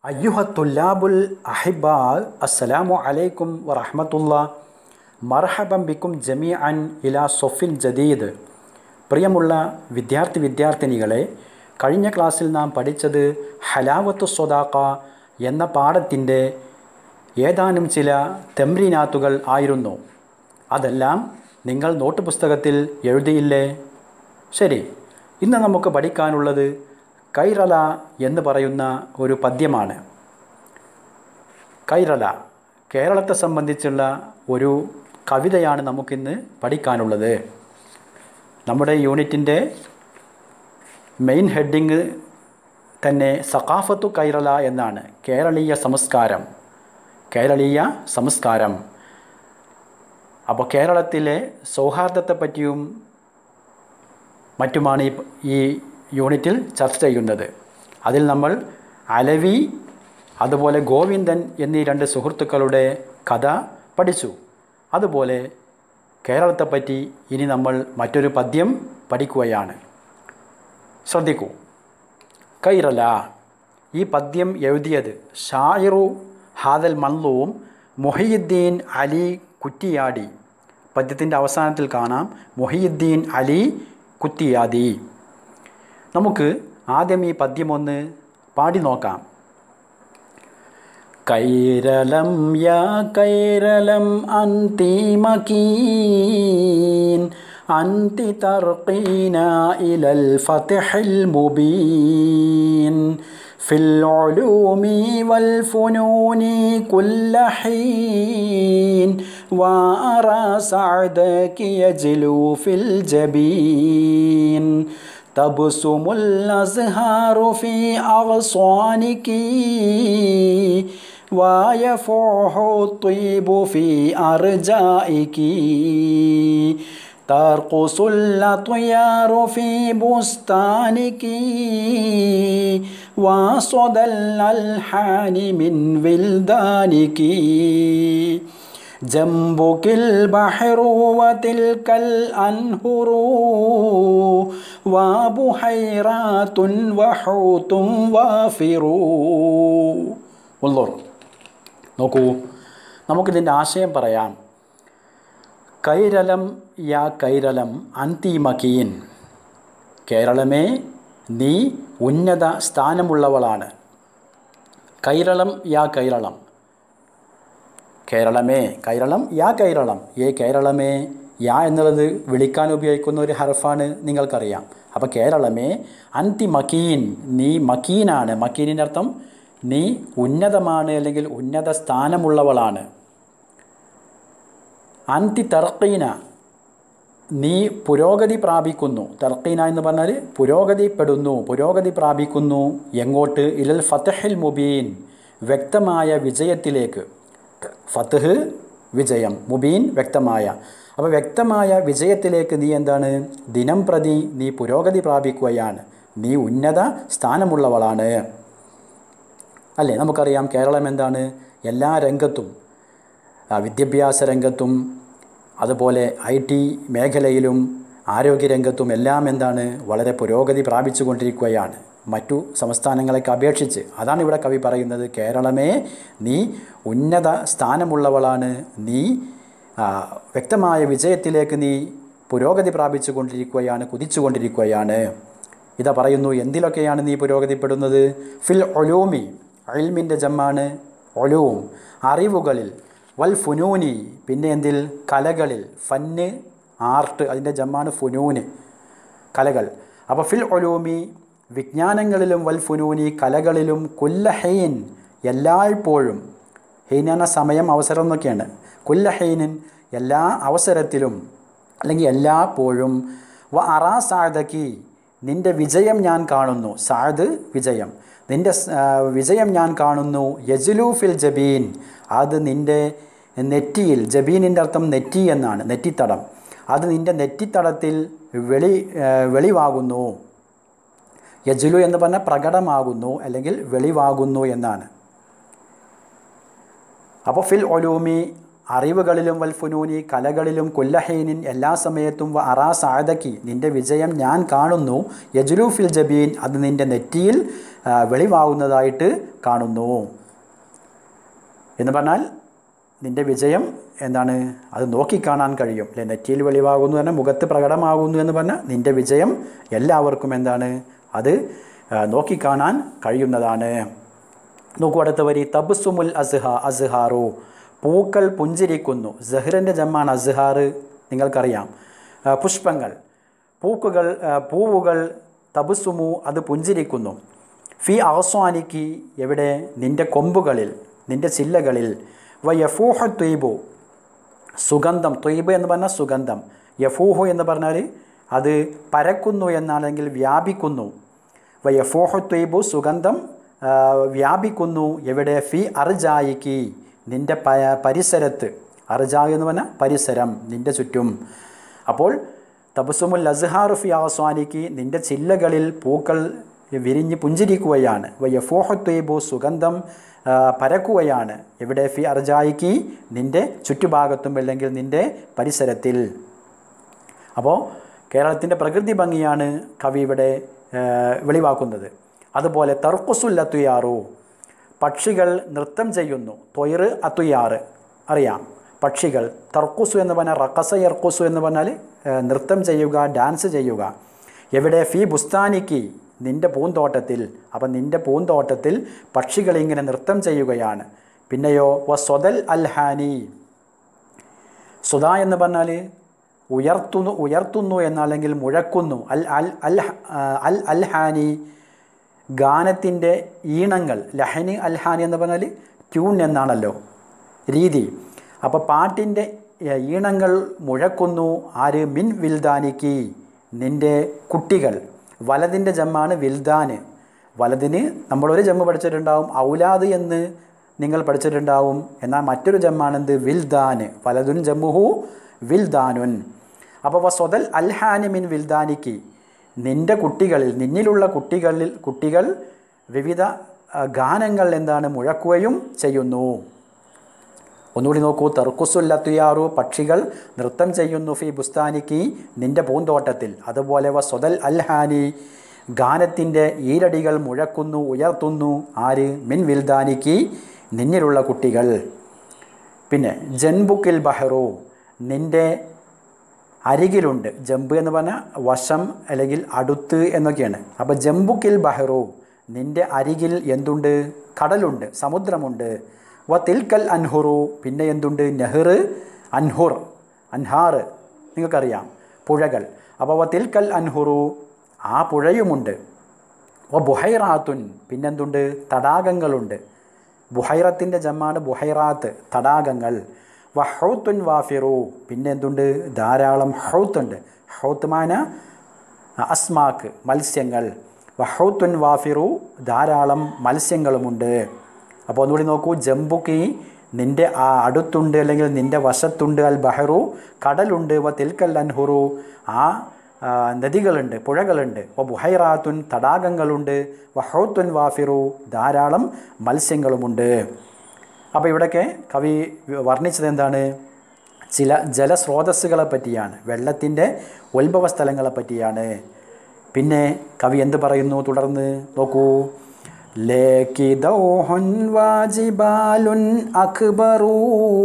അയ്യുഹ തുല്ലാബുൽ അഹിബ അസ്സലാമു അലൈക്കും വറഹമത്തുള്ള മർഹബം ബിക്കും ജമീ അൻ ഇലാ സൊഫിൻ ജദീദ് പ്രിയമുള്ള വിദ്യാർത്ഥി വിദ്യാർത്ഥിനികളെ കഴിഞ്ഞ ക്ലാസ്സിൽ നാം പഠിച്ചത് ഹലാവത്തു സ്വദാക്ക എന്ന പാഠത്തിൻ്റെ ഏതാനും ചില തെമ്രീനാത്തുകൾ ആയിരുന്നു അതെല്ലാം നിങ്ങൾ നോട്ട് പുസ്തകത്തിൽ എഴുതിയില്ലേ ശരി ഇന്ന് നമുക്ക് പഠിക്കാനുള്ളത് കൈറല എന്ന് പറയുന്ന ഒരു പദ്യമാണ് കൈറല കേരളത്തെ സംബന്ധിച്ചുള്ള ഒരു കവിതയാണ് നമുക്കിന്ന് പഠിക്കാനുള്ളത് നമ്മുടെ യൂണിറ്റിൻ്റെ മെയിൻ ഹെഡിങ് തന്നെ സഖാഫത്തു കൈറല എന്നാണ് കേരളീയ സംസ്കാരം കേരളീയ സംസ്കാരം അപ്പോൾ കേരളത്തിലെ സൗഹാർദ്ദത്തെപ്പറ്റിയും മറ്റുമാണ് ഈ ഈ യൂണിറ്റിൽ ചർച്ച ചെയ്യുന്നത് അതിൽ നമ്മൾ അലവി അതുപോലെ ഗോവിന്ദൻ എന്നീ രണ്ട് സുഹൃത്തുക്കളുടെ കഥ പഠിച്ചു അതുപോലെ കേരളത്തെപ്പറ്റി ഇനി നമ്മൾ മറ്റൊരു പദ്യം പഠിക്കുകയാണ് ശ്രദ്ധിക്കൂ കൈറല ഈ പദ്യം എഴുതിയത് ഷായിറു ഹാദൽ മൻലൂം മൊഹിയുദ്ദീൻ അലി കുറ്റിയാടി പദ്യത്തിൻ്റെ അവസാനത്തിൽ കാണാം മൊഹിയുദ്ദീൻ അലി കുറ്റിയാടി നമുക്ക് ആദ്യം ഈ പദ്യം ഒന്ന് പാടി നോക്കാം കൈരളം യാ കൈരളം അന്തിമകീൻ അന്തി തർക്കീന ഇലൽ ഫതഹിൽ മുബീൻ في العلوم والفنون كل حين وأرى سعدك يجلو في الجبين تبسم الأزهار في أغصانك ويفوح الطيب في أرجائك ترقص الأطيار في بستانك وصدى الألحان من ولدانك جنبك البحر وتلك الأنهر وبحيرات وحوت وافر ഉള്ളൂർ നോക്കൂ നമുക്കിതിൻ്റെ ആശയം പറയാം കൈരലം യാ കൈരലം അന്തിമകീൻ കേരളമേ നീ ഉന്നത സ്ഥാനമുള്ളവളാണ് കൈരളം യാ കൈരളം കേരളമേ കൈരളം യാ കൈരളം ഏ കേരളമേ യാ എന്നുള്ളത് വിളിക്കാൻ ഉപയോഗിക്കുന്ന ഒരു ഹർഫാണ് നിങ്ങൾക്കറിയാം അപ്പോൾ കേരളമേ അന്തി മക്കീൻ നീ മക്കീനാണ് മക്കീനിൻ്റെ അർത്ഥം നീ ഉന്നതമാണ് അല്ലെങ്കിൽ ഉന്നത സ്ഥാനമുള്ളവളാണ് അന്തി തർക്കീന നീ പുരോഗതി പ്രാപിക്കുന്നു തർക്കീന എന്ന് പറഞ്ഞാൽ പുരോഗതിപ്പെടുന്നു പുരോഗതി പ്രാപിക്കുന്നു എങ്ങോട്ട് ഇലൽ ഫതഹിൽ മുബീൻ വ്യക്തമായ വിജയത്തിലേക്ക് ഫതഹ് വിജയം മുബീൻ വ്യക്തമായ അപ്പോൾ വ്യക്തമായ വിജയത്തിലേക്ക് നീ എന്താണ് ദിനം പ്രതി നീ പുരോഗതി പ്രാപിക്കുകയാണ് നീ ഉന്നത സ്ഥാനമുള്ളവളാണ് അല്ലേ നമുക്കറിയാം കേരളം എന്താണ് എല്ലാ രംഗത്തും വിദ്യാഭ്യാസ രംഗത്തും അതുപോലെ ഐ ടി മേഖലയിലും ആരോഗ്യരംഗത്തും എല്ലാം എന്താണ് വളരെ പുരോഗതി പ്രാപിച്ചു കൊണ്ടിരിക്കുകയാണ് മറ്റു സംസ്ഥാനങ്ങളെയൊക്കെ അപേക്ഷിച്ച് അതാണ് ഇവിടെ കവി പറയുന്നത് കേരളമേ നീ ഉന്നത സ്ഥാനമുള്ളവളാണ് നീ വ്യക്തമായ വിജയത്തിലേക്ക് നീ പുരോഗതി പ്രാപിച്ചു കൊണ്ടിരിക്കുകയാണ് കുതിച്ചു കൊണ്ടിരിക്കുകയാണ് ഇതാ പറയുന്നു എന്തിലൊക്കെയാണ് നീ പുരോഗതിപ്പെടുന്നത് ഫിൽ ഒലൂമി അയിൽമിൻ്റെ ജമ്മാണ് ഒലൂം അറിവുകളിൽ വൽ ഫുനൂനി പിന്നെ എന്തിൽ കലകളിൽ ഫന്ന് ആർട്ട് അതിൻ്റെ ജമ്മാണ് ഫുനൂന് കലകൾ അപ്പോൾ ഫിൽ ഒലൂമി വിജ്ഞാനങ്ങളിലും വൽ ഫുനൂനി കലകളിലും കുല്ലഹൈൻ എല്ലായ്പ്പോഴും ഹെയ്ന സമയം അവസരം എന്നൊക്കെയാണ് കുല്ലഹൈനിൻ എല്ലാ അവസരത്തിലും അല്ലെങ്കിൽ എല്ലാപ്പോഴും വ അറാ സാദക്കി നിൻ്റെ വിജയം ഞാൻ കാണുന്നു സാദ് വിജയം നിൻ്റെ വിജയം ഞാൻ കാണുന്നു യജുലു ഫിൽ ജബീൻ അത് നിൻ്റെ നെറ്റിയിൽ ജബീനിൻ്റെ അർത്ഥം നെറ്റി എന്നാണ് നെറ്റിത്തടം അത് നിൻ്റെ നെറ്റിത്തടത്തിൽ വെളി വെളിവാകുന്നു യജുലു എന്ന് പറഞ്ഞാൽ പ്രകടമാകുന്നു അല്ലെങ്കിൽ വെളിവാകുന്നു എന്നാണ് അപ്പോൾ ഫിൽ ഒലൂമി അറിവുകളിലും വൽഫുനൂനി കലകളിലും കൊല്ലഹൈനിൻ എല്ലാ സമയത്തും വ അറാ സാദക്കി നിൻ്റെ വിജയം ഞാൻ കാണുന്നു യജുലു ഫിൽ ജബീൻ അത് നിൻ്റെ നെറ്റിയിൽ ആ, വെളിവാകുന്നതായിട്ട് കാണുന്നു എന്ന് പറഞ്ഞാൽ നിൻ്റെ വിജയം എന്താണ് അത് നോക്കിക്കാണാൻ കഴിയും അല്ലെ നെറ്റിയിൽ വെളിവാകുന്നു തന്നെ മുഖത്ത് പ്രകടമാകുന്നു എന്ന് പറഞ്ഞാൽ നിൻ്റെ വിജയം എല്ലാവർക്കും എന്താണ് അത് ആ, നോക്കിക്കാണാൻ കഴിയുന്നതാണ് നോക്കൂ അടുത്ത വരി തബ്സുമുൽ അസ്ഹ അസ്ഹാറു പൂക്കൾ പുഞ്ചിരിക്കുന്നു സഹ്റിൻ്റെ ജമ്മാണ് അസ്ഹാർ നിങ്ങൾക്കറിയാം ആ, പുഷ്പങ്ങൾ പൂക്കുകൾ ആ, പൂവുകൾ തബുസുമു അത് പുഞ്ചിരിക്കുന്നു ഫി അവസ്വാനിക്ക് എവിടെ നിൻ്റെ കൊമ്പുകളിൽ നിൻ്റെ ചില്ലകളിൽ വ യഫൂഹ ത്വീബു സുഗന്ധം ത്വയ്ബ് എന്ന് പറഞ്ഞാൽ സുഗന്ധം യഫൂഹു എന്ന് പറഞ്ഞാൽ അത് പരക്കുന്നു എന്നാണെങ്കിൽ വ്യാപിക്കുന്നു വ യഫൂഹു ത്വയ്ബു സുഗന്ധം ആ, വ്യാപിക്കുന്നു എവിടെ ഫി അർജായിക്ക് നിൻ്റെ പ പരിസരത്ത് അർജായി എന്ന് പറഞ്ഞാൽ പരിസരം നിൻ്റെ ചുറ്റും അപ്പോൾ തബസുമുൽ അസ്ഹാറു ഫി ആസ്വാനിക്ക് നിൻ്റെ ചില്ലകളിൽ പൂക്കൾ വിരിഞ്ഞ് പുഞ്ചിരിക്കുകയാണ് വ യഫൂഹു ത്വയ്ബു സുഗന്ധം ആ, പരക്കുകയാണ് എവിടെ ഫി അർജായിക്ക് നിൻ്റെ ചുറ്റുഭാഗത്തും അല്ലെങ്കിൽ നിൻ്റെ പരിസരത്തിൽ അപ്പോൾ കേരളത്തിൻ്റെ പ്രകൃതി ഭംഗിയാണ് കവി ഇവിടെ ആ, വെളിവാക്കുന്നത് അതുപോലെ തർക്കുസുൽ അത്തുയാറു പക്ഷികൾ നൃത്തം ചെയ്യുന്നു തൊയറ് അത്തുയാറ് അറിയാം പക്ഷികൾ തർക്കുസു എന്ന് പറഞ്ഞാൽ റക്കസ യർക്കുസു എന്ന് പറഞ്ഞാൽ ആ, നൃത്തം ചെയ്യുക ഡാൻസ് ചെയ്യുക എവിടെ ഫി ബുസ്താനിക്ക് നിൻ്റെ പൂന്തോട്ടത്തിൽ അപ്പം നിൻ്റെ പൂന്തോട്ടത്തിൽ പക്ഷികൾ ഇങ്ങനെ നൃത്തം ചെയ്യുകയാണ് പിന്നെയോ വ സ്വതൽ അൽഹാനി സുധ എന്ന് പറഞ്ഞാൽ ഉയർത്തുന്നു ഉയർത്തുന്നു എന്നല്ലെങ്കിൽ മുഴക്കുന്നു അൽ അൽ അൽ ആ, അൽ അൽഹാനി ഗാനത്തിൻ്റെ ഈണങ്ങൾ ലഹനി അൽഹാനി എന്ന് പറഞ്ഞാൽ ട്യൂൺ എന്നാണല്ലോ രീതി അപ്പോൾ പാട്ടിൻ്റെ ഏ, ഈണങ്ങൾ മുഴക്കുന്നു ആര് മിൻ വിൽദാനിക്ക് നിൻ്റെ കുട്ടികൾ വലതിൻ്റെ ജമ്മാണ് വിൽദാന് വലതിന് നമ്മളൊരു ജമ്മ് പഠിച്ചിട്ടുണ്ടാവും ഔലാദ് എന്ന് നിങ്ങൾ പഠിച്ചിട്ടുണ്ടാവും എന്നാൽ മറ്റൊരു ജമ്മാണെന്ത് വിൽദാന് വലതുൻ ജമ്മുഹു വിൽദാനുൻ അപ്പോൾ വ സ്വതൽ അൽഹാനി മിൻ വിൽദാനിക്ക് നിൻ്റെ കുട്ടികളിൽ നിന്നിലുള്ള കുട്ടികളിൽ കുട്ടികൾ വിവിധ ആ, ഗാനങ്ങൾ എന്താണ് മുഴക്കുകയും ചെയ്യുന്നു ഒന്നുകൂടി നോക്കൂ തെർക്കുസുല്ലത്തുയാറു പക്ഷികൾ നൃത്തം ചെയ്യുന്നു ഫി ബുസ്താനിക്ക് നിൻ്റെ പൂന്തോട്ടത്തിൽ അതുപോലെ വ സ്വതൽ അൽഹാനി ഗാനത്തിൻ്റെ ഈരടികൾ മുഴക്കുന്നു ഉയർത്തുന്നു ആര് മിൻ വിൽദാനിക്ക് നിന്നിലുള്ള കുട്ടികൾ പിന്നെ ജൻബുക്കിൽ ബഹറു നിൻ്റെ അരികിലുണ്ട് ജമ്പ് എന്ന് പറഞ്ഞാൽ വശം അല്ലെങ്കിൽ അടുത്ത് എന്നൊക്കെയാണ് അപ്പോൾ ജംബുക്കിൽ ബഹറു നിൻ്റെ അരികിൽ എന്തുണ്ട് കടലുണ്ട് സമുദ്രമുണ്ട് വ തിൽക്കൽ അൻഹുറു പിന്നെ എന്തുണ്ട് നെഹ്ർ അൻഹുർ അൻഹാർ നിങ്ങൾക്കറിയാം പുഴകൾ അപ്പോൾ വ തിൽക്കൽ അൻഹുറു ആ പുഴയുമുണ്ട് വ ബുഹൈറാത്തുൻ പിന്നെന്തുണ്ട് തടാകങ്ങളുണ്ട് ബുഹൈറത്തിൻ്റെ ജമ്മാണ് ബുഹൈറാത്ത് തടാകങ്ങൾ വ ഹൗത്തുൻ വാഫിറു പിന്നെ എന്തുണ്ട് ധാരാളം ഹൗത്തുണ്ട് ഹൗത്ത് മാന അസ്മാക്ക് മത്സ്യങ്ങൾ വ ഹൗത്തുൻ വാഫിറു ധാരാളം മത്സ്യങ്ങളുമുണ്ട് അപ്പോൾ ഒന്നുകൂടി നോക്കൂ ജംബുക്കി നിൻ്റെ ആ അടുത്തുണ്ട് അല്ലെങ്കിൽ നിൻ്റെ വശത്തുണ്ട് അൽ ബഹറു കടലുണ്ട് വ തിൽക്കൽ അൻഹുറു ആ ആ, നദികളുണ്ട് പുഴകളുണ്ട് വ ബുഹൈറാത്തുൻ തടാകങ്ങളുണ്ട് വ ഹൗത്തുൻ വാഫിറു ധാരാളം മത്സ്യങ്ങളുമുണ്ട് അപ്പോൾ ഇവിടെയൊക്കെ കവി വർണ്ണിച്ചത് എന്താണ് ചില ജലസ്രോതസ്സുകളെ പറ്റിയാണ് വെള്ളത്തിൻ്റെ ഉത്ഭവ സ്ഥലങ്ങളെ പറ്റിയാണ് പിന്നെ കവി എന്ത് പറയുന്നു തുടർന്ന് നോക്കൂ ലേക്ക് ദൗഹുൻ വാജിബാലുൻ അക്ബറു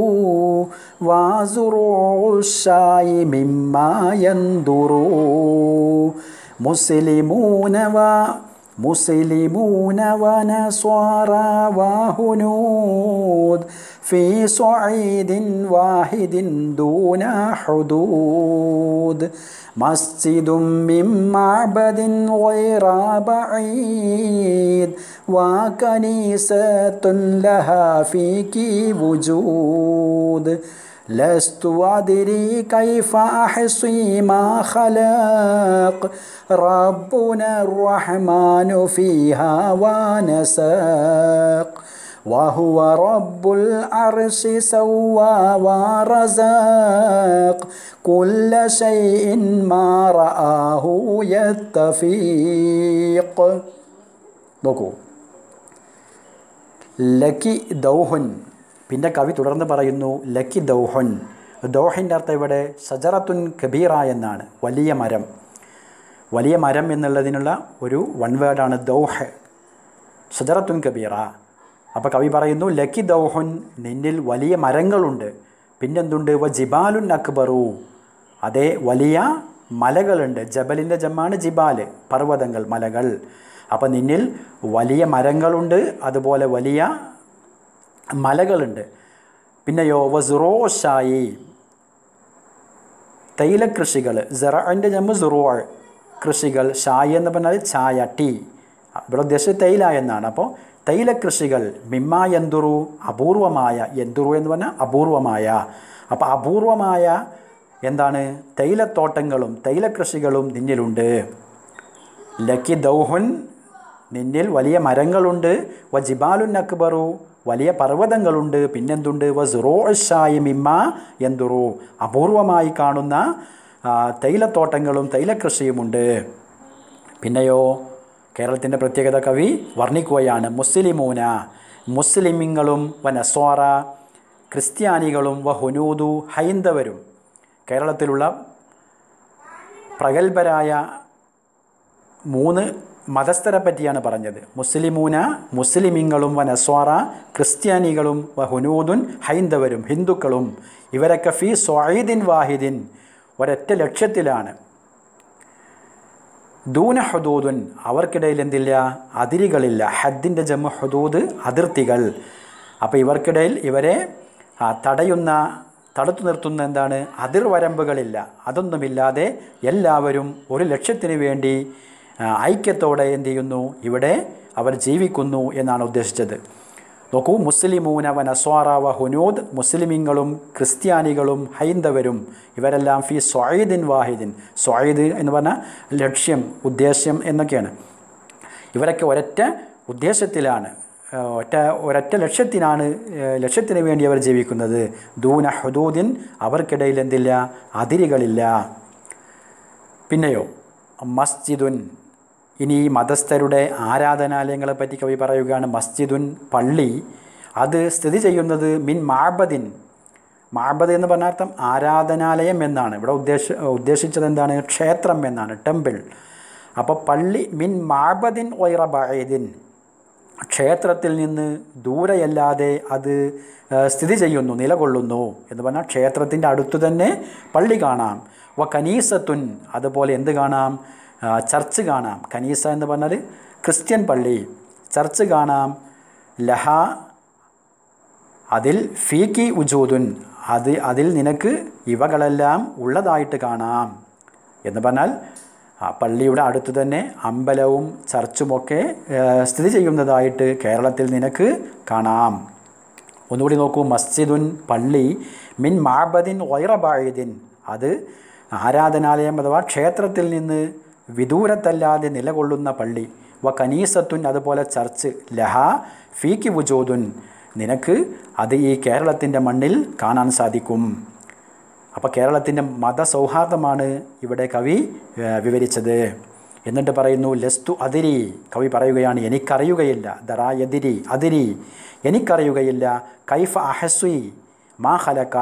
വാസുറോഷായി മിമ്മായന്തുറു മുസ്ലിമൂന വാ مسلمون ونصارى وهنود في صعيد واحد دون حدود مسجد من معبد غير بعيد وكنيسة لها فيك وجود لست أدري كيف أحصي ما خلق ربنا الرحمن فيها ونسق وهو رب العرش سوى ورزق كل شيء ما رآه يتفيق നോക്കൂ ലക്കി ദൗഹുൻ പിന്നെ കവി തുടർന്ന് പറയുന്നു ലക്കി ദൗഹുൻ ദൗഹിൻ്റെ അർത്ഥം ഇവിടെ ഷജറത്തുൻ കബീറ എന്നാണ് വലിയ മരം വലിയ മരം എന്നുള്ളതിനുള്ള ഒരു വൺ വേർഡാണ് ദൗഹ് ഷജറത്തുൻ കബീറ അപ്പോൾ കവി പറയുന്നു ലക്കി ദൗഹുൻ നിന്നിൽ വലിയ മരങ്ങളുണ്ട് പിന്നെന്തുണ്ട് വ ജിബാലുൻ അക്ബറു അതേ വലിയ മലകളുണ്ട് ജബലിൻ്റെ ജമ്മാണ് ജിബാല് പർവ്വതങ്ങൾ മലകൾ അപ്പോൾ നിന്നിൽ വലിയ മരങ്ങളുണ്ട് അതുപോലെ വലിയ മലകളുണ്ട് പിന്നെയോ വസുറോഷായി തൈലകൃഷികൾ സെറൻ്റെ ജമ്മു സുറോൾ കൃഷികൾ ഷായി എന്ന് പറഞ്ഞാൽ ചായ ടീ ഇവിടെ ഉദ്ദേശിച്ചത് തൈല എന്നാണ് അപ്പോൾ തൈലകൃഷികൾ മിമ്മ യന്തുറു അപൂർവമായ യന്തുറു എന്ന് പറഞ്ഞാൽ അപൂർവമായ അപ്പോൾ അപൂർവമായ എന്താണ് തൈലത്തോട്ടങ്ങളും തൈലകൃഷികളും നിന്നിലുണ്ട് ലക്കി ദൗഹുൻ നിന്നിൽ വലിയ മരങ്ങളുണ്ട് വ ജിബാലുൻ അക്ബറു വലിയ പർവ്വതങ്ങളുണ്ട് പിന്നെന്തുണ്ട് വ സുറോഷായി മിമ്മ എന്തുറു അപൂർവമായി കാണുന്ന ആ, തൈലത്തോട്ടങ്ങളും തൈലകൃഷിയുമുണ്ട് പിന്നെയോ കേരളത്തിൻ്റെ പ്രത്യേകത കവി വർണ്ണിക്കുകയാണ് മുസ്ലിമൂന മുസ്ലിമിങ്ങളും വ നസ്വാറ ക്രിസ്ത്യാനികളും വ ഹുനൂദു ഹൈന്ദവരും കേരളത്തിലുള്ള പ്രഗത്ഭരായ മൂന്ന് മതസ്ഥരെ പറ്റിയാണ് പറഞ്ഞത് മുസ്ലിമൂന മുസ്ലിമിങ്ങളും വ നസ്വാറ ക്രിസ്ത്യാനികളും വ ഹുനൂദുൻ ഹൈന്ദവരും ഹിന്ദുക്കളും ഇവരൊക്കെ ഫി സ്വായിദിൻ വാഹിദിൻ ഒരൊറ്റ ലക്ഷ്യത്തിലാണ് ദൂന ഹുദൂദുൻ അവർക്കിടയിൽ എന്തില്ല അതിരുകളില്ല ഹദ്ദിൻ്റെ ജമ്മ ഹുദൂദ് അതിർത്തികൾ അപ്പോൾ ഇവർക്കിടയിൽ ഇവരെ ആ, തടയുന്ന തടുത്തു നിർത്തുന്ന എന്താണ് അതിർവരമ്പുകളില്ല അതൊന്നുമില്ലാതെ എല്ലാവരും ഒരു ലക്ഷ്യത്തിന് വേണ്ടി ആ, ഐക്യത്തോടെ എന്ത് ചെയ്യുന്നു ഇവിടെ അവർ ജീവിക്കുന്നു എന്നാണ് ഉദ്ദേശിച്ചത് നോക്കൂ മുസ്ലിമൂന വ നസ്വാറ വ ഹുനൂദ് മുസ്ലിമീങ്ങളും ക്രിസ്ത്യാനികളും ഹൈന്ദവരും ഇവരെല്ലാം ഫി സ്വായിദിൻ വാഹിദിൻ സ്വായിദ് എന്ന് പറഞ്ഞാൽ ലക്ഷ്യം ഉദ്ദേശ്യം എന്നൊക്കെയാണ് ഇവരൊക്കെ ഒരൊറ്റ ഉദ്ദേശത്തിലാണ് ആ, ഒറ്റ ഒരൊറ്റ ലക്ഷ്യത്തിനാണ് ആ, ലക്ഷ്യത്തിന് വേണ്ടി അവർ ജീവിക്കുന്നത് ദൂന ഹുദൂദിൻ അവർക്കിടയിൽ എന്തില്ല അതിരുകളില്ല പിന്നെയോ മസ്ജിദുൻ ഇനി ഈ മതസ്ഥരുടെ ആരാധനാലയങ്ങളെ പറ്റി കവി പറയുകയാണ് മസ്ജിദുൻ പള്ളി അത് സ്ഥിതി ചെയ്യുന്നത് മിൻ മാബദിൻ മാബദ് എന്ന് പറഞ്ഞ അർത്ഥം ആരാധനാലയം എന്നാണ് ഇവിടെ ഉദ്ദേശ ഉദ്ദേശിച്ചത് എന്താണ് ക്ഷേത്രം എന്നാണ് ടെമ്പിൾ അപ്പോൾ പള്ളി മിൻ മാബദിൻ ഒയറബായദിൻ ക്ഷേത്രത്തിൽ നിന്ന് ദൂരെയല്ലാതെ അത് ആ, സ്ഥിതി ചെയ്യുന്നു നിലകൊള്ളുന്നു എന്ന് പറഞ്ഞാൽ ക്ഷേത്രത്തിൻ്റെ അടുത്തു തന്നെ പള്ളി കാണാം വ കനീസത്തുൻ അതുപോലെ എന്ത് കാണാം ആ, ചർച്ച് കാണാം കനീസ എന്ന് പറഞ്ഞാൽ ക്രിസ്ത്യൻ പള്ളി ചർച്ച് കാണാം ലഹ അതിൽ ഫീക്കി ഉജൂദുൻ അത് അതിൽ നിനക്ക് ഇവകളെല്ലാം ഉള്ളതായിട്ട് കാണാം എന്ന് പറഞ്ഞാൽ ആ പള്ളിയുടെ അടുത്ത് തന്നെ അമ്പലവും ചർച്ചുമൊക്കെ ഏ, സ്ഥിതി ചെയ്യുന്നതായിട്ട് കേരളത്തിൽ നിനക്ക് കാണാം ഒന്നുകൂടി നോക്കൂ മസ്ജിദുൻ പള്ളി മിൻ മാബദിൻ ഒയറബായുദിൻ അത് ആരാധനാലയം അഥവാ ക്ഷേത്രത്തിൽ നിന്ന് വിദൂരത്തല്ലാതെ നിലകൊള്ളുന്ന പള്ളി വ കനീസത്തുൻ അതുപോലെ ചർച്ച് ലഹ ഫീക്കി വുജൂദുൻ നിനക്ക് അത് ഈ കേരളത്തിൻ്റെ മണ്ണിൽ കാണാൻ സാധിക്കും അപ്പോൾ കേരളത്തിൻ്റെ മതസൗഹാർദ്ദമാണ് ഇവിടെ കവി ഏ, വിവരിച്ചത് എന്നിട്ട് പറയുന്നു ലസ്തു അതിരി കവി പറയുകയാണ് എനിക്കറിയുകയില്ല ദറാ എതിരി അതിരി എനിക്കറിയുകയില്ല കൈഫ അഹസ്വി മാ ഹലക്ക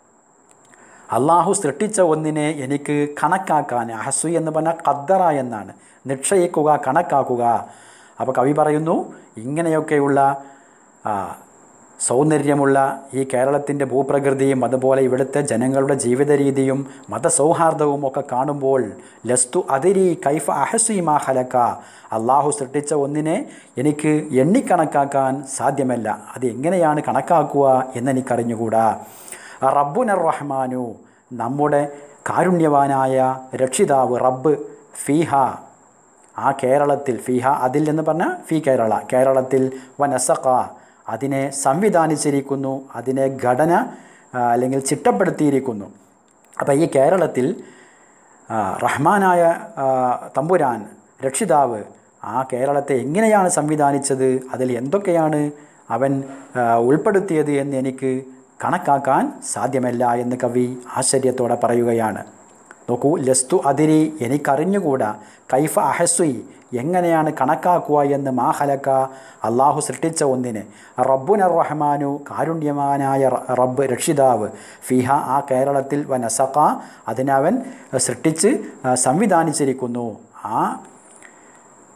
അള്ളാഹു സൃഷ്ടിച്ച ഒന്നിനെ എനിക്ക് കണക്കാക്കാൻ അഹസ്വി എന്ന് പറഞ്ഞാൽ ഖദ്ദറ എന്നാണ് നിക്ഷയിക്കുക കണക്കാക്കുക അപ്പോൾ കവി പറയുന്നു ഇങ്ങനെയൊക്കെയുള്ള ആ, സൗന്ദര്യമുള്ള ഈ കേരളത്തിൻ്റെ ഭൂപ്രകൃതിയും അതുപോലെ ഇവിടുത്തെ ജനങ്ങളുടെ ജീവിത രീതിയും മതസൗഹാർദ്ദവും ഒക്കെ കാണുമ്പോൾ ലസ്തു അതിരി കൈഫ അഹസി മാ ഹലക്ക അള്ളാഹു സൃഷ്ടിച്ച ഒന്നിനെ എനിക്ക് എണ്ണിക്കണക്കാക്കാൻ സാധ്യമല്ല അത് എങ്ങനെയാണ് കണക്കാക്കുക എന്നെനിക്കറിഞ്ഞുകൂടാ റബ്ബുന റഹ്മാനു നമ്മുടെ കാരുണ്യവാനായ രക്ഷിതാവ് റബ്ബ് ഫീഹ ആ കേരളത്തിൽ ഫിഹ അതിൽ എന്ന് പറഞ്ഞാൽ ഫി കേരള കേരളത്തിൽ വനസഖ അതിനെ സംവിധാനിച്ചിരിക്കുന്നു അതിനെ ഘടന ആ, അല്ലെങ്കിൽ ചിട്ടപ്പെടുത്തിയിരിക്കുന്നു അപ്പോൾ ഈ കേരളത്തിൽ ആ, റഹ്മാനായ ആ, തമ്പുരാൻ രക്ഷിതാവ് ആ കേരളത്തെ എങ്ങനെയാണ് സംവിധാനിച്ചത് അതിൽ എന്തൊക്കെയാണ് അവൻ ആ, ഉൾപ്പെടുത്തിയത് എന്ന് എനിക്ക് കണക്കാക്കാൻ സാധ്യമല്ല എന്ന് കവി ആശ്ചര്യത്തോടെ പറയുകയാണ് നോക്കൂ ലസ്തു അതിരി എനിക്കറിഞ്ഞുകൂടാ കൈഫ അഹസ്വി എങ്ങനെയാണ് കണക്കാക്കുക എന്ന് മാഹലക്ക അള്ളാഹു സൃഷ്ടിച്ച ഒന്നിന് റബ്ബുന റഹ്മാനു കാരുണ്യമാനായ റ- റബ്ബ് രക്ഷിതാവ് ഫിഹ ആ കേരളത്തിൽ വനസഖ അതിനവൻ സൃഷ്ടിച്ച് ആ, സംവിധാനിച്ചിരിക്കുന്നു ആ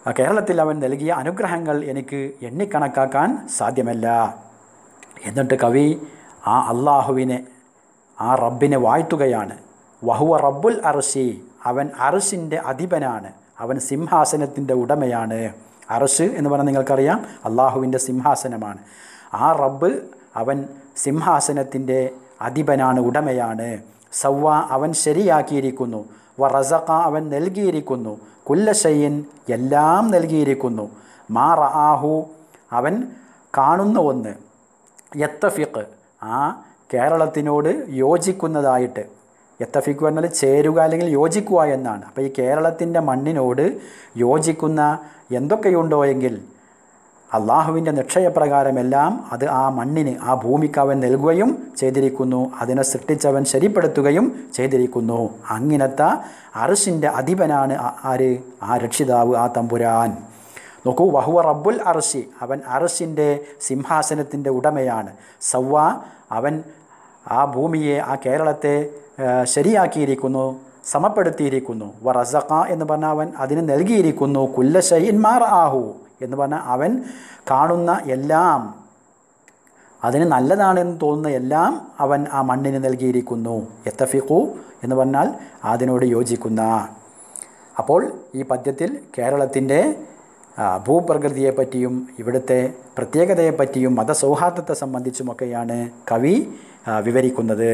ആ കേരളത്തിൽ അവൻ നൽകിയ അനുഗ്രഹങ്ങൾ എനിക്ക് എണ്ണിക്കണക്കാക്കാൻ സാധ്യമല്ല എന്നിട്ട് കവി ആ അള്ളാഹുവിനെ ആ റബ്ബിനെ വാഴ്ത്തുകയാണ് വഹുവ റബ്ബുൽ അർഷി അവൻ അർഷിൻ്റെ അധിപനാണ് അവൻ സിംഹാസനത്തിൻ്റെ ഉടമയാണ് അർഷ് എന്ന് പറഞ്ഞാൽ നിങ്ങൾക്കറിയാം അള്ളാഹുവിൻ്റെ സിംഹാസനമാണ് ആ റബ്ബ് അവൻ സിംഹാസനത്തിൻ്റെ അധിപനാണ് ഉടമയാണ് സവ്വ അവൻ ശരിയാക്കിയിരിക്കുന്നു വ റസഖ അവൻ നൽകിയിരിക്കുന്നു കുല്ലശയ്യൻ എല്ലാം നൽകിയിരിക്കുന്നു മാ റആഹു അവൻ കാണുന്ന ഒന്ന് യത്തഫിഖ് ആ കേരളത്തിനോട് യോജിക്കുന്നതായിട്ട് യത്തഫിഖ് പറഞ്ഞാൽ ചേരുക അല്ലെങ്കിൽ യോജിക്കുക എന്നാണ് അപ്പോൾ ഈ കേരളത്തിൻ്റെ മണ്ണിനോട് യോജിക്കുന്ന എന്തൊക്കെയുണ്ടോ എങ്കിൽ അള്ളാഹുവിൻ്റെ നിക്ഷയപ്രകാരമെല്ലാം അത് ആ മണ്ണിന് ആ ഭൂമിക്ക് അവൻ നൽകുകയും ചെയ്തിരിക്കുന്നു അതിനെ സൃഷ്ടിച്ചവൻ ശരിപ്പെടുത്തുകയും ചെയ്തിരിക്കുന്നു അങ്ങനത്തെ അർഷിൻ്റെ അധിപനാണ് ആ- ആര് ആ രക്ഷിതാവ് ആ തമ്പുരാൻ നോക്കൂ വഹുവ റബ്ബുൽ അർഷി അവൻ അർഷിൻ്റെ സിംഹാസനത്തിൻ്റെ ഉടമയാണ് സവ്വ അവൻ ആ ഭൂമിയെ ആ കേരളത്തെ ആ, ശരിയാക്കിയിരിക്കുന്നു സമപ്പെടുത്തിയിരിക്കുന്നു വ റസഖ എന്ന് പറഞ്ഞാൽ അവൻ അതിന് നൽകിയിരിക്കുന്നു കുല്ല ഷൈൻമാർ ആഹു എന്ന് പറഞ്ഞാൽ അവൻ കാണുന്ന എല്ലാം അതിന് നല്ലതാണെന്ന് തോന്നുന്ന എല്ലാം അവൻ ആ മണ്ണിന് നൽകിയിരിക്കുന്നു എത്തഫിഖു എന്ന് പറഞ്ഞാൽ അതിനോട് യോജിക്കുന്ന അപ്പോൾ ഈ പദ്യത്തിൽ കേരളത്തിൻ്റെ ആ, ഭൂപ്രകൃതിയെപ്പറ്റിയും ഇവിടുത്തെ പ്രത്യേകതയെപ്പറ്റിയും മതസൗഹാർദ്ദത്തെ സംബന്ധിച്ചുമൊക്കെയാണ് കവി ആ, വിവരിക്കുന്നത്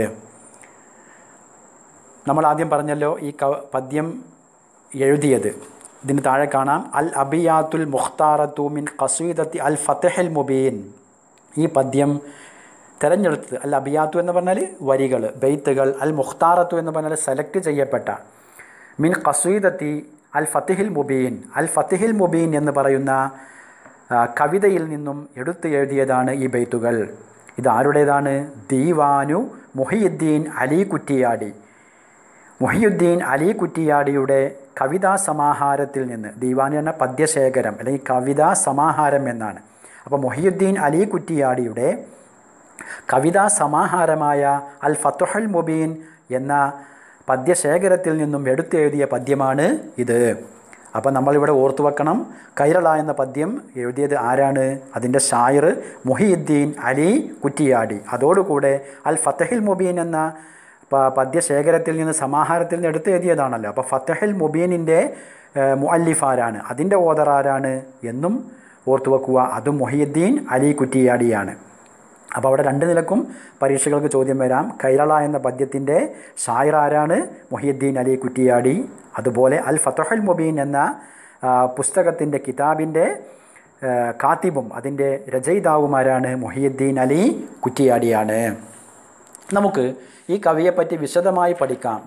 നമ്മൾ ആദ്യം പറഞ്ഞല്ലോ ഈ ക പദ്യം എഴുതിയത് ഇതിന് താഴെ കാണാം അൽ അബിയാത്തുൽ മുഖ്താറത്തു മിൻ ഖസീദത്തി അൽ ഫത്തഹൽ മുബീൻ ഈ പദ്യം തിരഞ്ഞെടുത്തത് അൽ അബിയാത്തു എന്ന് പറഞ്ഞാൽ വരികൾ ബെയ്ത്തുകൾ അൽ മുഖ്താറത്തു എന്ന് പറഞ്ഞാൽ സെലക്ട് ചെയ്യപ്പെട്ട മിൻ ഖസീദത്തി അൽ ഫത്തിഹിൽ മുബീൻ അൽ ഫത്തിഹിൽ മുബീൻ എന്ന് പറയുന്ന ആ, കവിതയിൽ നിന്നും എടുത്തു എഴുതിയതാണ് ഈ ബെയ്ത്തുകൾ ഇത് ആരുടേതാണ് ദീവാനു മുഹിയുദ്ദീൻ അലി കുറ്റിയാടി മുഹിയുദ്ദീൻ അലി കുറ്റിയാടിയുടെ കവിതാ സമാഹാരത്തിൽ നിന്ന് ദീവാനി എന്ന പദ്യശേഖരം അല്ലെങ്കിൽ കവിതാ സമാഹാരം എന്നാണ് അപ്പോൾ മുഹിയുദ്ദീൻ അലി കുറ്റിയാടിയുടെ കവിതാ സമാഹാരമായ അൽ ഫത്തുഹൽ മുബീൻ എന്ന പദ്യശേഖരത്തിൽ നിന്നും എടുത്തെഴുതിയ പദ്യമാണ് ഇത് അപ്പോൾ നമ്മളിവിടെ ഓർത്തു വെക്കണം കൈരള എന്ന പദ്യം എഴുതിയത് ആരാണ് അതിൻ്റെ ഷായർ മുഹിയുദ്ദീൻ അലി കുറ്റിയാടി അതോടുകൂടെ അൽ ഫത്തഹിൽ മുബീൻ എന്ന പ- പദ്യശേഖരത്തിൽ നിന്ന് സമാഹാരത്തിൽ നിന്ന് എടുത്ത് എഴുതിയതാണല്ലോ അപ്പോൾ ഫത്തഹിൽ മുബീനിൻ്റെ മുഅല്ലിഫാരാണ് അതിൻ്റെ ഓദർ ആരാണ് എന്നും ഓർത്തു വെക്കുക അതും മൊഹിയുദ്ദീൻ അലി കുറ്റിയാടിയാണ് അപ്പോൾ അവിടെ രണ്ട് നിലക്കും പരീക്ഷകൾക്ക് ചോദ്യം വരാം കൈരള എന്ന പദ്യത്തിൻ്റെ ഷായർ ആരാണ് മൊഹിയുദ്ദീൻ അലി കുറ്റിയാടി അതുപോലെ അൽ ഫത്തഹുൽ മുബീൻ എന്ന ആ, പുസ്തകത്തിൻ്റെ കിതാബിൻ്റെ ആ, കാത്തിബും അതിൻ്റെ രചയിതാവുമാരാണ് മൊഹിയുദ്ദീൻ അലി കുറ്റിയാടിയാണ് നമുക്ക് ഈ കവിയെപ്പറ്റി വിശദമായി പഠിക്കാം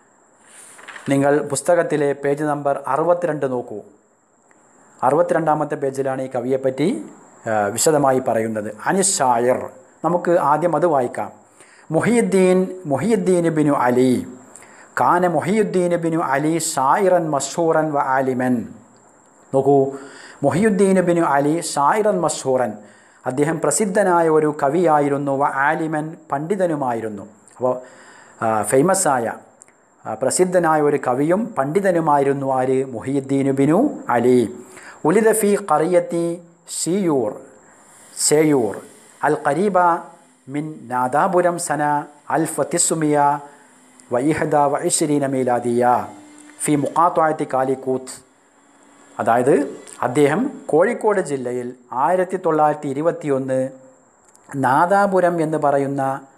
നിങ്ങൾ പുസ്തകത്തിലെ പേജ് നമ്പർ അറുപത്തിരണ്ട് നോക്കൂ അറുപത്തിരണ്ടാമത്തെ പേജിലാണ് ഈ കവിയെപ്പറ്റി ആ, വിശദമായി പറയുന്നത് അനിഷായർ നമുക്ക് ആദ്യം അത് വായിക്കാം മുഹിയുദ്ദീൻ മുഹിയുദ്ദീൻ ബിനു അലി കാന മുഹിയുദ്ദീൻ ബിനു അലി ഷായിറൻ മഷൂറൻ വ ആലിമൻ നോക്കൂ മുഹിയുദ്ദീൻ ബിനു അലി ഷായിറൻ മഷൂറൻ അദ്ദേഹം പ്രസിദ്ധനായ ഒരു കവിയായിരുന്നു വ ആലിമൻ പണ്ഡിതനുമായിരുന്നു അപ്പോൾ ഫേമസായ ആ, പ്രസിദ്ധനായ ഒരു കവിയും പണ്ഡിതനുമായിരുന്നു ആര് മുഹിയുദ്ദീൻ ബിനു അലി ഉലിദഫി ഖറിയത്തി ഷിയൂർ ഷേയൂർ അൽ ഖരീബ മിൻ നാദാപുരം സന അൽ ഫത്തിസുമിയ വൈഹദ വൈശ്രീന മീലാദിയ ഫി മുഖാത്വായത്തി കാലിക്കൂത്ത് അതായത് അദ്ദേഹം കോഴിക്കോട് ജില്ലയിൽ ആയിരത്തി തൊള്ളായിരത്തി ഇരുപത്തിയൊന്ന് നാദാപുരം എന്ന് പറയുന്ന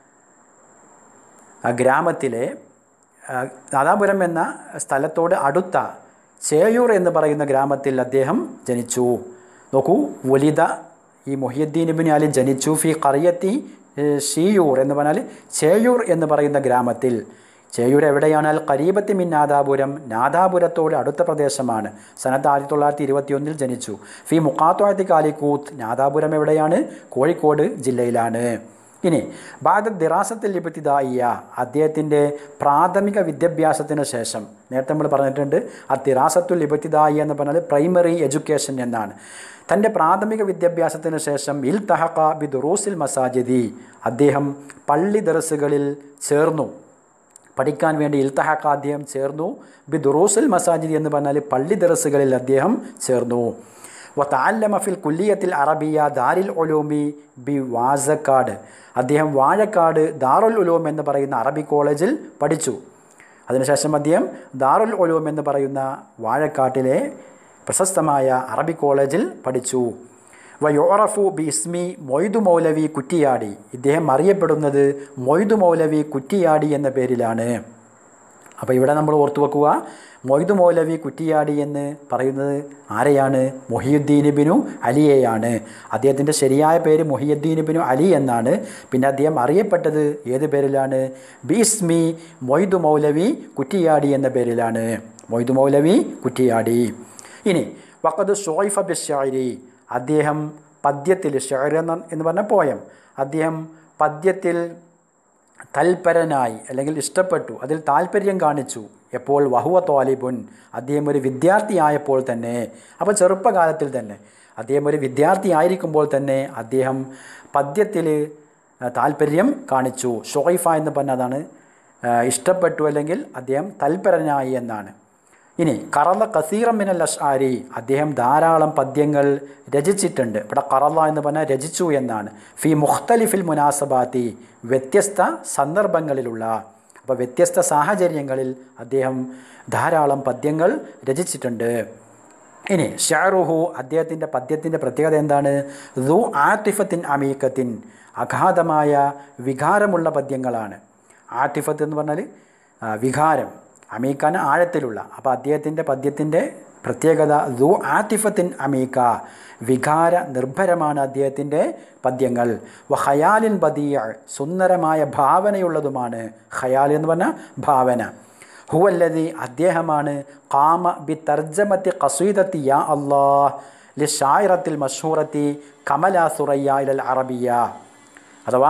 ആ ഗ്രാമത്തിലെ ആ, നാദാപുരം എന്ന സ്ഥലത്തോട് അടുത്ത ചേയൂർ എന്ന് പറയുന്ന ഗ്രാമത്തിൽ അദ്ദേഹം ജനിച്ചു നോക്കൂ വലിത ഈ മൊഹിയുദ്ദീൻ ഇബിൻ അലി ജനിച്ചു ഫി കറിയത്തി ഷിയൂർ എന്ന് പറഞ്ഞാൽ ചേയൂർ എന്ന് പറയുന്ന ഗ്രാമത്തിൽ ചേയൂർ എവിടെയാണ് അൽ കരീബത്തി മിൻ നാദാപുരം നാദാപുരത്തോട് അടുത്ത പ്രദേശമാണ് സനത്ത് ആയിരത്തി തൊള്ളായിരത്തി ഇരുപത്തിയൊന്നിൽ ജനിച്ചു ഫി മുക്കാത്തോഴത്തി കാലിക്കൂത്ത് നാദാപുരം എവിടെയാണ് കോഴിക്കോട് ജില്ലയിലാണ് ഇനി ബാദ ദിറാസത്തിൽ ലിബത്തിദായിയ അദ്ദേഹത്തിൻ്റെ പ്രാഥമിക വിദ്യാഭ്യാസത്തിന് ശേഷം നേരത്തെ നമ്മൾ പറഞ്ഞിട്ടുണ്ട് ആ ദിറാസത്തുൽ ലിബത്തിദായി എന്ന് പറഞ്ഞാൽ പ്രൈമറി എഡ്യൂക്കേഷൻ എന്നാണ് തൻ്റെ പ്രാഥമിക വിദ്യാഭ്യാസത്തിന് ശേഷം ഇൽ തഹക്ക ബി ദുറൂസിൽ മസാജിദി അദ്ദേഹം പള്ളി ദറസുകളിൽ ചേർന്നു പഠിക്കാൻ വേണ്ടി ഇൽത്തഹാക്ക് അദ്ദേഹം ചേർന്നു ബി ദുറൂസുൽ മസാജിദ് എന്ന് പറഞ്ഞാൽ പള്ളി ദറസുകളിൽ അദ്ദേഹം ചേർന്നു വത്താല്ലമ ഫിൽ കുല്ലിയത്തിൽ അറബിയ ദാരിൽ ഒലൂമി ബി വാസക്കാട് അദ്ദേഹം വാഴക്കാട് ദാറുൽ ഉലൂം എന്ന് പറയുന്ന അറബി കോളേജിൽ പഠിച്ചു അതിനുശേഷം അദ്ദേഹം ദാറുൽ ഒലൂം എന്ന് പറയുന്ന വാഴക്കാട്ടിലെ പ്രശസ്തമായ അറബി കോളേജിൽ പഠിച്ചു വയോറഫു ബി ഇസ്മി മൊയ്തു മൗലവി കുറ്റിയാടി ഇദ്ദേഹം അറിയപ്പെടുന്നത് മൊയ്തു മൗലവി കുറ്റിയാടി എന്ന പേരിലാണ് അപ്പോൾ ഇവിടെ നമ്മൾ ഓർത്തു വെക്കുക മൊയ്തു മൗലവി കുറ്റിയാടി എന്ന് പറയുന്നത് ആരെയാണ് മൊഹിയുദ്ദീൻ ബിനു അലിയെയാണ് അദ്ദേഹത്തിൻ്റെ ശരിയായ പേര് മൊഹിയുദ്ദീൻ ബിനു അലി എന്നാണ് പിന്നെ അദ്ദേഹം അറിയപ്പെട്ടത് ഏത് പേരിലാണ് ബിസ്മി മൊയ്തു മൗലവി കുറ്റിയാടി എന്ന പേരിലാണ് മൊയ്തു മൗലവി കുറ്റിയാടി ഇനി വക്കത് ഷോയിഫ ബിഷാരി അദ്ദേഹം പദ്യത്തിൽ ഷെയർ എന്ന് പറഞ്ഞ പോയം അദ്ദേഹം പദ്യത്തിൽ തൽപരനായി അല്ലെങ്കിൽ ഇഷ്ടപ്പെട്ടു അതിൽ താല്പര്യം കാണിച്ചു എപ്പോൾ വഹുവ തോലിബുൻ അദ്ദേഹം ഒരു വിദ്യാർത്ഥിയായപ്പോൾ തന്നെ അപ്പോൾ ചെറുപ്പകാലത്തിൽ തന്നെ അദ്ദേഹം ഒരു വിദ്യാർത്ഥി ആയിരിക്കുമ്പോൾ തന്നെ അദ്ദേഹം പദ്യത്തിൽ താല്പര്യം കാണിച്ചു ഷോയിഫ എന്ന് പറഞ്ഞതാണ് ഇഷ്ടപ്പെട്ടു അല്ലെങ്കിൽ അദ്ദേഹം തൽപരനായി എന്നാണ് ഇനി കറല കസീറം മിനൽ അഷ്ആരി അദ്ദേഹം ധാരാളം പദ്യങ്ങൾ രചിച്ചിട്ടുണ്ട് ഇവിടെ കറല എന്ന് പറഞ്ഞാൽ രചിച്ചു എന്നാണ് ഫി മുഖ്തലിഫിൽ മുനാസബാത്തി വ്യത്യസ്ത സന്ദർഭങ്ങളിലുള്ള അപ്പോൾ വ്യത്യസ്ത സാഹചര്യങ്ങളിൽ അദ്ദേഹം ധാരാളം പദ്യങ്ങൾ രചിച്ചിട്ടുണ്ട് ഇനി ഷാറുഹു അദ്ദേഹത്തിൻ്റെ പദ്യത്തിൻ്റെ പ്രത്യേകത എന്താണ് ദു ആത്തിഫത്തിൻ അമീക്കത്തിൻ അഗാധമായ വികാരമുള്ള പദ്യങ്ങളാണ് ആത്തിഫത്ത് എന്ന് പറഞ്ഞാൽ വികാരം അമീക്കാൻ ആഴത്തിലുള്ള അപ്പോൾ അദ്ദേഹത്തിൻ്റെ പദ്യത്തിൻ്റെ പ്രത്യേകത ദു ആത്തിഫത്തിൻ അമീക്ക വികാര നിർഭരമാണ് അദ്ദേഹത്തിൻ്റെ പദ്യങ്ങൾ വ ഹയാലിൻ ബദിയ സുന്ദരമായ ഭാവനയുള്ളതുമാണ് ഹയാൽ എന്ന് പറഞ്ഞാൽ ഭാവന ഹുവല്ലതി അദ്ദേഹമാണ് കാമ ബി തർജമത്തി കസീദത്തി യാ അള്ളാഹ് ലി ഷായിറത്തിൽ മഷൂറത്തി കമല സുറയ്യ ഇലൽ അറബിയ അഥവാ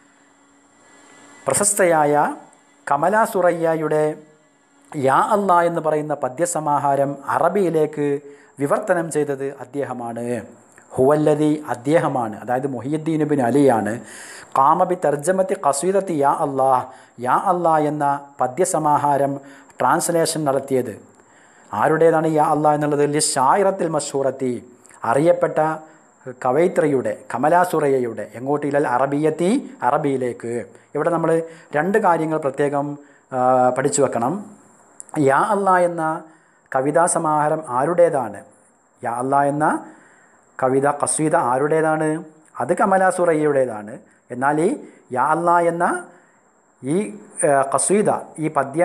പ്രശസ്തയായ കമല സുറയ്യയുടെ യാ അല്ല എന്ന് പറയുന്ന പദ്യസമാഹാരം അറബിയിലേക്ക് വിവർത്തനം ചെയ്തത് അദ്ദേഹമാണ് ഹുവല്ലതി അദ്ദേഹമാണ് അതായത് മൊഹിയുദ്ദീൻ ബിൻ അലിയാണ് കാമബി തർജമത്തി കസീദത്തി യാ അള്ളാഹ് യാ അല്ലാ എന്ന പദ്യസമാഹാരം ട്രാൻസ്ലേഷൻ നടത്തിയത് ആരുടേതാണ് യാ അല്ലാ എന്നുള്ളത് ലി ഷായിറത്തിൽ മഷൂറത്തി അറിയപ്പെട്ട കവയിത്രിയുടെ കമലാസുറയ്യയുടെ എങ്ങോട്ട് ഇല്ലൽ അറബിയത്തി അറബിയിലേക്ക് ഇവിടെ നമ്മൾ രണ്ട് കാര്യങ്ങൾ പ്രത്യേകം പഠിച്ചു വെക്കണം യാ അല്ല എന്ന കവിതാ സമാഹാരം ആരുടേതാണ് യാ അല്ല എന്ന കവിത കസ്വീത ആരുടേതാണ് അത് കമലാസുറയ്യയുടേതാണ് എന്നാൽ ഈ യാ അല്ല എന്ന ഈ കസ്വീത ഈ പദ്യ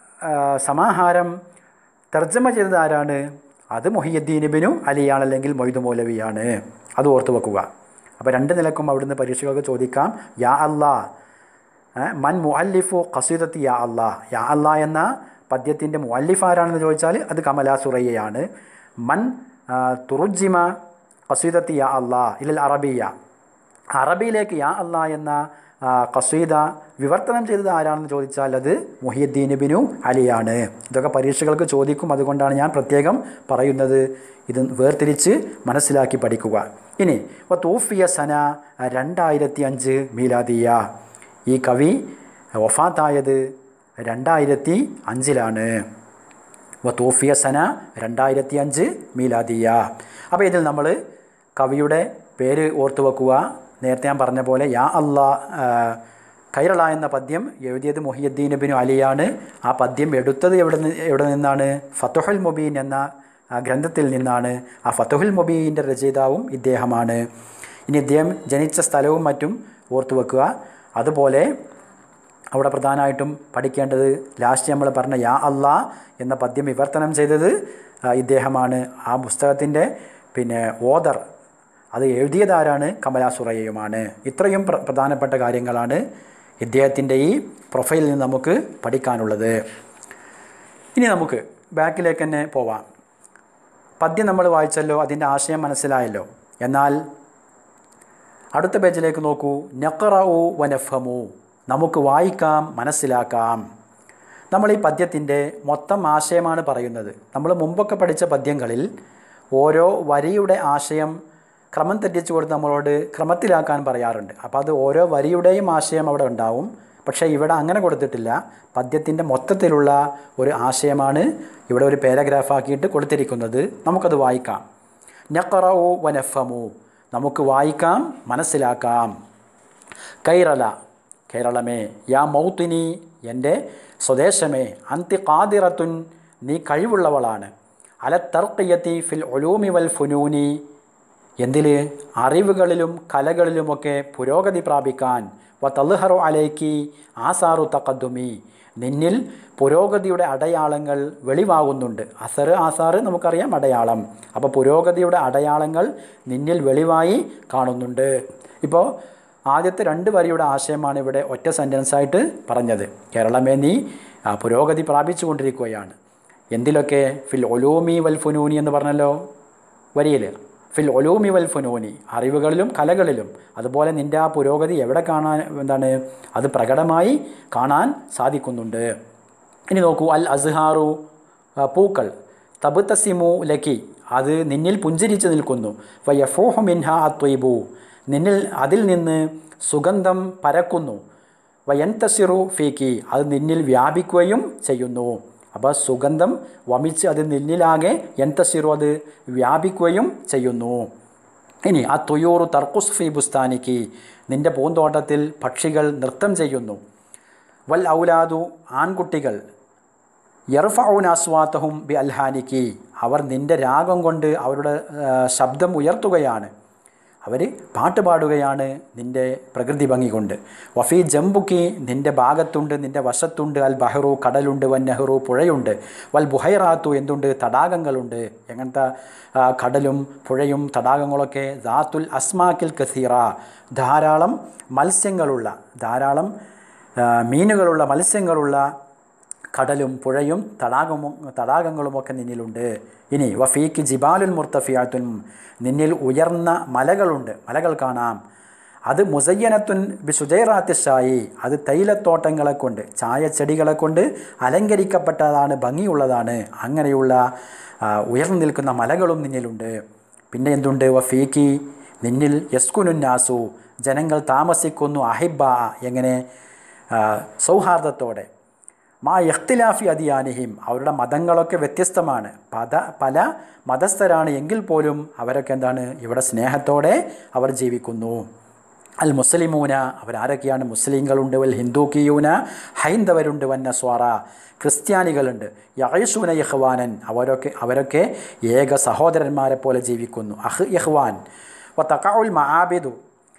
സമാഹാരം തർജ്ജമ ചെയ്തത് ആരാണ് അത് മൊഹിയുദ്ദീൻ ബിനു അലിയാണ് അല്ലെങ്കിൽ മൊയ്തു മൗലവിയാണ് അത് ഓർത്തു വെക്കുക അപ്പോൾ രണ്ട് നിലക്കും അവിടുന്ന് പരീക്ഷകൾക്ക് ചോദിക്കാം യാ അല്ലാ മൻ മുഅല്ലിഫു ഖസീദത്തി യാ അല്ലാ യാ അല്ലാ എന്ന പദ്യത്തിൻ്റെ മുഅല്ലിഫ് ആരാണെന്ന് ചോദിച്ചാൽ അത് കമലാ സുറയ്യയാണ് മൻ തുറുജിമ ഖസീദത്തി യാ അല്ലാ ഇല്ലൽ അറബിയ അറബിയിലേക്ക് യാ അല്ലാ എന്ന കസീദ വിവർത്തനം ചെയ്തത് ആരാണെന്ന് ചോദിച്ചാൽ അത് മുഹിയുദ്ദീൻ ബിനു അലിയാണ് ഇതൊക്കെ പരീക്ഷകൾക്ക് ചോദിക്കും അതുകൊണ്ടാണ് ഞാൻ പ്രത്യേകം പറയുന്നത് ഇത് വേർതിരിച്ച് മനസ്സിലാക്കി പഠിക്കുക ഇനി ഇപ്പോൾ തൂഫിയ സന രണ്ടായിരത്തി അഞ്ച് മീലാദിയ ഈ കവി വഫാത്തായത് രണ്ടായിരത്തി അഞ്ചിലാണ് വത്തൂഫിയ സന രണ്ടായിരത്തി അഞ്ച് മീലാദിയ അപ്പോൾ ഇതിൽ നമ്മൾ കവിയുടെ പേര് ഓർത്തു വെക്കുക നേരത്തെ ഞാൻ പറഞ്ഞ പോലെ യാ അല്ലാ കൈറള എന്ന പദ്യം എഴുതിയത് മൊഹിയുദ്ദീൻ ബിനു അലിയാണ് ആ പദ്യം എടുത്തത് എവിടെ നിന്ന് എവിടെ നിന്നാണ് ഫത്തുഹുൽ മുബീൻ എന്ന ഗ്രന്ഥത്തിൽ നിന്നാണ് ആ ഫത്തുഹുൽ മുബീൻ്റെ രചയിതാവും ഇദ്ദേഹമാണ് ഇനി ഇദ്ദേഹം ജനിച്ച സ്ഥലവും മറ്റും ഓർത്തു വെക്കുക അതുപോലെ അവിടെ പ്രധാനമായിട്ടും പഠിക്കേണ്ടത് ലാസ്റ്റ് നമ്മൾ പറഞ്ഞ യാ അല്ലാ എന്ന പദ്യം വിവർത്തനം ചെയ്തത് ഇദ്ദേഹമാണ് ആ പുസ്തകത്തിൻ്റെ പിന്നെ ഓദർ അത് എഴുതിയതാരാണ് കമലാസുറയ്യയുമാണ് ഇത്രയും പ്ര പ്രധാനപ്പെട്ട കാര്യങ്ങളാണ് ഇദ്ദേഹത്തിൻ്റെ ഈ പ്രൊഫൈലിൽ നിന്ന് നമുക്ക് പഠിക്കാനുള്ളത് ഇനി നമുക്ക് ബാക്കിലേക്ക് തന്നെ പോവാം പദ്യം നമ്മൾ വായിച്ചല്ലോ അതിൻ്റെ ആശയം മനസ്സിലായല്ലോ എന്നാൽ അടുത്ത പേജിലേക്ക് നോക്കൂ നഖറു വനഫമു നമുക്ക് വായിക്കാം മനസ്സിലാക്കാം നമ്മൾ ഈ പദ്യത്തിൻ്റെ മൊത്തം ആശയമാണ് പറയുന്നത് നമ്മൾ മുമ്പൊക്കെ പഠിച്ച പദ്യങ്ങളിൽ ഓരോ വരിയുടെ ആശയം ക്രമം തെറ്റിച്ചു കൊടുത്ത് നമ്മളോട് ക്രമത്തിലാക്കാൻ പറയാറുണ്ട് അപ്പോൾ അത് ഓരോ വരിയുടെയും ആശയം അവിടെ ഉണ്ടാവും പക്ഷേ ഇവിടെ അങ്ങനെ കൊടുത്തിട്ടില്ല പദ്യത്തിൻ്റെ മൊത്തത്തിലുള്ള ഒരു ആശയമാണ് ഇവിടെ ഒരു പാരഗ്രാഫാക്കിയിട്ട് കൊടുത്തിരിക്കുന്നത് നമുക്കത് വായിക്കാം നഖറവു വനഫമു നമുക്ക് വായിക്കാം മനസ്സിലാക്കാം കൈറല കേരളമേ യാ മൗത്തിനി എൻ്റെ സ്വദേശമേ അന്തി ഖാദിറത്തുൻ നീ കഴിവുള്ളവളാണ് അല തർക്കിയത്തി ഫിൽ ഒലൂമി വൽ ഫുനൂനി എന്തിൽ അറിവുകളിലും കലകളിലുമൊക്കെ പുരോഗതി പ്രാപിക്കാൻ വ തൽഹറു അലൈക്കി ആസാറു തക്കദ്ദുമി നിന്നിൽ പുരോഗതിയുടെ അടയാളങ്ങൾ വെളിവാകുന്നുണ്ട് അസർ ആസാറ് നമുക്കറിയാം അടയാളം അപ്പോൾ പുരോഗതിയുടെ അടയാളങ്ങൾ നിന്നിൽ വെളിവായി കാണുന്നുണ്ട് ഇപ്പോൾ ആദ്യത്തെ രണ്ട് വരിയുടെ ആശയമാണ് ഇവിടെ ഒറ്റ സെൻറ്റൻസായിട്ട് പറഞ്ഞത് കേരളമേ നീ ആ, പുരോഗതി പ്രാപിച്ചു കൊണ്ടിരിക്കുകയാണ് എന്തിലൊക്കെ ഫിൽ ഒലൂമി വൽ ഫുനൂനി എന്ന് പറഞ്ഞല്ലോ വരിയിൽ ഫിൽ ഒലൂമി വൽ ഫുനൂനി അറിവുകളിലും കലകളിലും അതുപോലെ നിൻ്റെ ആ പുരോഗതി എവിടെ കാണാൻ എന്താണ് അത് പ്രകടമായി കാണാൻ സാധിക്കുന്നുണ്ട് ഇനി നോക്കൂ അൽ അസ്ഹാറു ആ, പൂക്കൾ തബുത്തസിമു ലക്കി അത് നിന്നിൽ പുഞ്ചിരിച്ചു നിൽക്കുന്നു വയഫോഹു മിൻഹ അത്വൈബു നിന്നിൽ അതിൽ നിന്ന് സുഗന്ധം പരക്കുന്നു വയന്തസിറു ഫീക്കി അത് നിന്നിൽ വ്യാപിക്കുകയും ചെയ്യുന്നു അപ്പോൾ സുഗന്ധം വമിച്ച് അത് നിന്നിലാകെ എന്തസിറു അത് വ്യാപിക്കുകയും ചെയ്യുന്നു ഇനി ആ തുയൂറു തർക്കുസ് ഫി ബുസ്താനിക്ക് നിൻ്റെ പൂന്തോട്ടത്തിൽ പക്ഷികൾ നൃത്തം ചെയ്യുന്നു വൽ ഔലാദു ആൺകുട്ടികൾ യർഫൌൻ അസ്വാത്തഹും ബി അൽഹാനിക്ക് അവർ നിൻ്റെ രാഗം കൊണ്ട് അവരുടെ ആ, ശബ്ദം ഉയർത്തുകയാണ് അവർ പാട്ട് പാടുകയാണ് നിൻ്റെ പ്രകൃതി ഭംഗി കൊണ്ട് വഫി ജംബുക്കി നിൻ്റെ ഭാഗത്തുണ്ട് നിൻ്റെ വശത്തുണ്ട് അൽ ബഹ്റു കടലുണ്ട് വൻ നെഹ്റു പുഴയുണ്ട് വൽ ബുഹൈറാത്തു എന്തുണ്ട് തടാകങ്ങളുണ്ട് എങ്ങനത്തെ ആ, കടലും പുഴയും തടാകങ്ങളൊക്കെ ദാത്തുൽ അസ്മാക്കിൽ കസീറ ധാരാളം മത്സ്യങ്ങളുള്ള ധാരാളം ആ, മീനുകളുള്ള മത്സ്യങ്ങളുള്ള കടലും പുഴയും തടാകവും തടാകങ്ങളുമൊക്കെ നിന്നിലുണ്ട് ഇനി വഫീക്ക് ജിബാലുൽ മുർത്തഫിയാത്തുൻ നിന്നിൽ ഉയർന്ന മലകളുണ്ട് മലകൾ കാണാം അത് മുസയ്യനത്തുൻ ബി സുജൈറാത്തിഷായി അത് തൈലത്തോട്ടങ്ങളെ കൊണ്ട് ചായച്ചെടികളെ കൊണ്ട് അലങ്കരിക്കപ്പെട്ടതാണ് ഭംഗിയുള്ളതാണ് അങ്ങനെയുള്ള ആ, ഉയർന്നു നിൽക്കുന്ന മലകളും നിന്നിലുണ്ട് പിന്നെ എന്തുണ്ട് വഫീക്കി നിന്നിൽ യസ്കുനുന്നാസു ജനങ്ങൾ താമസിക്കുന്നു അഹിബ എങ്ങനെ ആ, സൗഹാർദ്ദത്തോടെ മാ ഇഖ്തിലാഫി അദിയാനിഹിം അവരുടെ മതങ്ങളൊക്കെ വ്യത്യസ്തമാണ് പല പല മതസ്ഥരാണ് എങ്കിൽ പോലും അവരൊക്കെ എന്താണ് ഇവിടെ സ്നേഹത്തോടെ അവർ ജീവിക്കുന്നു അൽ മുസ്ലിമൂന അവരാരൊക്കെയാണ് മുസ്ലിങ്ങളുണ്ട് വൽ ഹിന്ദുക്കിയൂന ഹൈന്ദവരുണ്ട് വൻ നസ്വാറ ക്രിസ്ത്യാനികളുണ്ട് യഹ്സൂന യഹ്വാനൻ അവരൊക്കെ അവരൊക്കെ ഏക സഹോദരന്മാരെ പോലെ ജീവിക്കുന്നു അഹ് യഹ്വാൻ വ തക്കഉൽ മഹാബിദു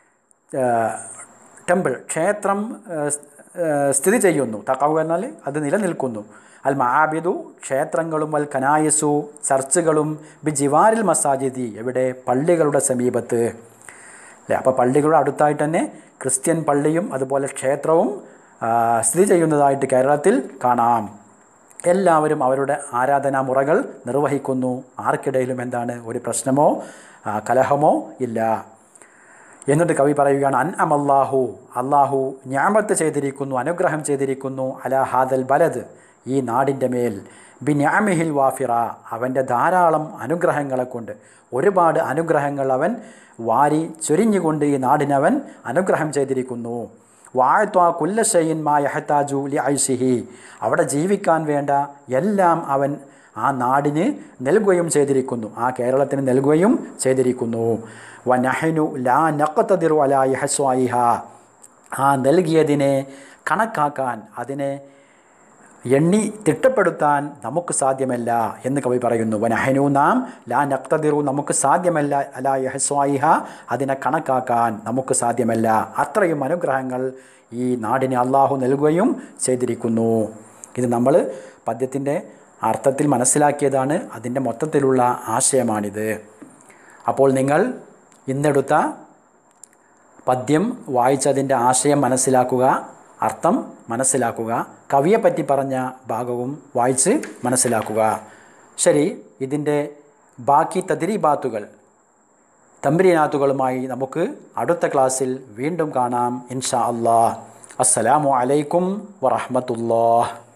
ടെമ്പിൾ ക്ഷേത്രം ഏഹ്, സ്- ഏഹ്, സ്ഥിതി ചെയ്യുന്നു തക്കാവ് എന്നാൽ അത് നിലനിൽക്കുന്നു അൽ മഹാബിദു ക്ഷേത്രങ്ങളും വൽ കനായസു ചർച്ചുകളും ബി ജിവാരിൽ മസാജിദി എവിടെ പള്ളികളുടെ സമീപത്ത് അല്ലേ അപ്പോൾ പള്ളികളുടെ അടുത്തായിട്ട് തന്നെ ക്രിസ്ത്യൻ പള്ളിയും അതുപോലെ ക്ഷേത്രവും ആ, സ്ഥിതി ചെയ്യുന്നതായിട്ട് കേരളത്തിൽ കാണാം എല്ലാവരും അവരുടെ ആരാധനാമുറകൾ നിർവഹിക്കുന്നു ആർക്കിടയിലും എന്താണ് ഒരു പ്രശ്നമോ ആ, കലഹമോ ഇല്ല എന്നിട്ട് കവി പറയുകയാണ് അൻ അം അല്ലാഹു അള്ളാഹു ഞാമത്ത് ചെയ്തിരിക്കുന്നു അനുഗ്രഹം ചെയ്തിരിക്കുന്നു അല ഹാദൽ ബലദ് ഈ നാടിൻ്റെ മേൽ ബി ഞാമിഹിൽ വാഫിറ അവൻ്റെ ധാരാളം അനുഗ്രഹങ്ങളെ കൊണ്ട് ഒരുപാട് അനുഗ്രഹങ്ങൾ അവൻ വാരി ചൊരിഞ്ഞുകൊണ്ട് ഈ നാടിനവൻ അനുഗ്രഹം ചെയ്തിരിക്കുന്നു വാഴ്ത്വാ കുല്ലശയിൻ മാ യഹത്താജു ലി ഐസിഹി അവിടെ ജീവിക്കാൻ വേണ്ട എല്ലാം അവൻ ആ നാടിന് നൽകുകയും ചെയ്തിരിക്കുന്നു ആ കേരളത്തിന് നൽകുകയും ചെയ്തിരിക്കുന്നു വ നഹനു ലാ നഖത്തതിറു അലാ യഹസ്വായിഹ ആ നൽകിയതിനെ കണക്കാക്കാൻ അതിനെ എണ്ണി തിട്ടപ്പെടുത്താൻ നമുക്ക് സാധ്യമല്ല എന്ന് കവി പറയുന്നു വനഹനു നാം ലാ നക്തതിറു നമുക്ക് സാധ്യമല്ല അലാ യഹസ്വായിഹ അതിനെ കണക്കാക്കാൻ നമുക്ക് സാധ്യമല്ല അത്രയും അനുഗ്രഹങ്ങൾ ഈ നാടിന് അള്ളാഹു നൽകുകയും ചെയ്തിരിക്കുന്നു ഇത് നമ്മൾ പദ്യത്തിൻ്റെ അർത്ഥത്തിൽ മനസ്സിലാക്കിയതാണ് അതിൻ്റെ മൊത്തത്തിലുള്ള ആശയമാണിത് അപ്പോൾ നിങ്ങൾ ഇന്നെടുത്ത പദ്യം വായിച്ചതിൻ്റെ ആശയം മനസ്സിലാക്കുക അർത്ഥം മനസ്സിലാക്കുക കവിയെപ്പറ്റി പറഞ്ഞ ഭാഗവും വായിച്ച് മനസ്സിലാക്കുക ശരി ഇതിൻ്റെ ബാക്കി തതിരിബാത്തുകൾ തമ്പ്രീനാത്തുകളുമായി നമുക്ക് അടുത്ത ക്ലാസ്സിൽ വീണ്ടും കാണാം ഇൻഷാ അല്ലാ അസ്സലാമു അലൈക്കും വറഹമത്തുല്ലാ